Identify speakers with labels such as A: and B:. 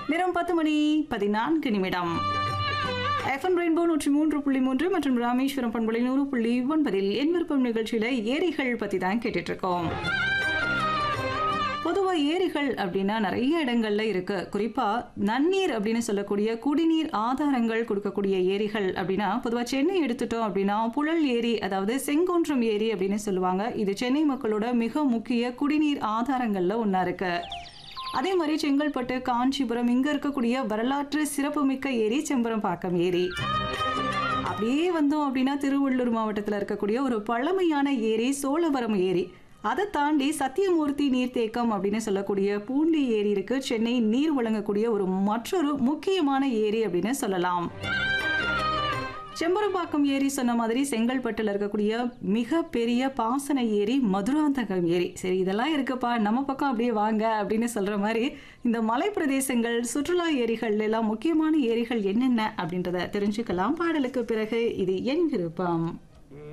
A: நேரம் பத்து மணி பதினான்கு நிமிடம் எஃப்எம் ரெயின்போ நூற்றி மூன்று புள்ளி மூன்று மற்றும் ராமேஸ்வரம் பண்புலை நூறு புள்ளி ஒன்பதில் என் விருப்பம் நிகழ்ச்சியில ஏரிகள் பத்தி தான் கேட்டுட்டு இருக்கோம் பொதுவா ஏரிகள் அப்படின்னா நிறைய இடங்கள்ல இருக்கு குறிப்பா நன்னீர் அப்படின்னு சொல்லக்கூடிய குடிநீர் ஆதாரங்கள் கொடுக்கக்கூடிய ஏரிகள் அப்படின்னா பொதுவா சென்னை எடுத்துட்டோம் அப்படின்னா புழல் ஏரி அதாவது செங்கோன்றம் ஏரி அப்படின்னு சொல்லுவாங்க இது சென்னை மக்களோட மிக முக்கிய குடிநீர் ஆதாரங்கள்ல ஒண்ணா இருக்கு அதே மாதிரி செங்கல்பட்டு காஞ்சிபுரம் இங்க இருக்கக்கூடிய வரலாற்று சிறப்புமிக்க ஏரி செம்பரம்பாக்கம் ஏரி அப்படியே வந்தோம் அப்படின்னா திருவள்ளூர் மாவட்டத்தில் இருக்கக்கூடிய ஒரு பழமையான ஏரி சோழவரம் ஏரி அதை தாண்டி சத்தியமூர்த்தி நீர்த்தேக்கம் அப்படின்னு சொல்லக்கூடிய பூண்டி ஏரி இருக்கு சென்னை நீர் வழங்கக்கூடிய ஒரு மற்றொரு முக்கியமான ஏரி அப்படின்னு சொல்லலாம் செம்பரம்பாக்கம் ஏரி சொன்ன மாதிரி செங்கல்பட்டுல இருக்கக்கூடிய மிக பெரிய பாசன ஏரி மதுராந்தகம் ஏரி சரி இதெல்லாம் இருக்குப்பா நம்ம பக்கம் அப்படியே வாங்க அப்படின்னு சொல்ற மாதிரி இந்த மலை பிரதேசங்கள் சுற்றுலா ஏரிகள் எல்லாம் முக்கியமான ஏரிகள் என்னென்ன அப்படின்றத தெரிஞ்சுக்கலாம் பாடலுக்கு பிறகு இது என் விருப்பம்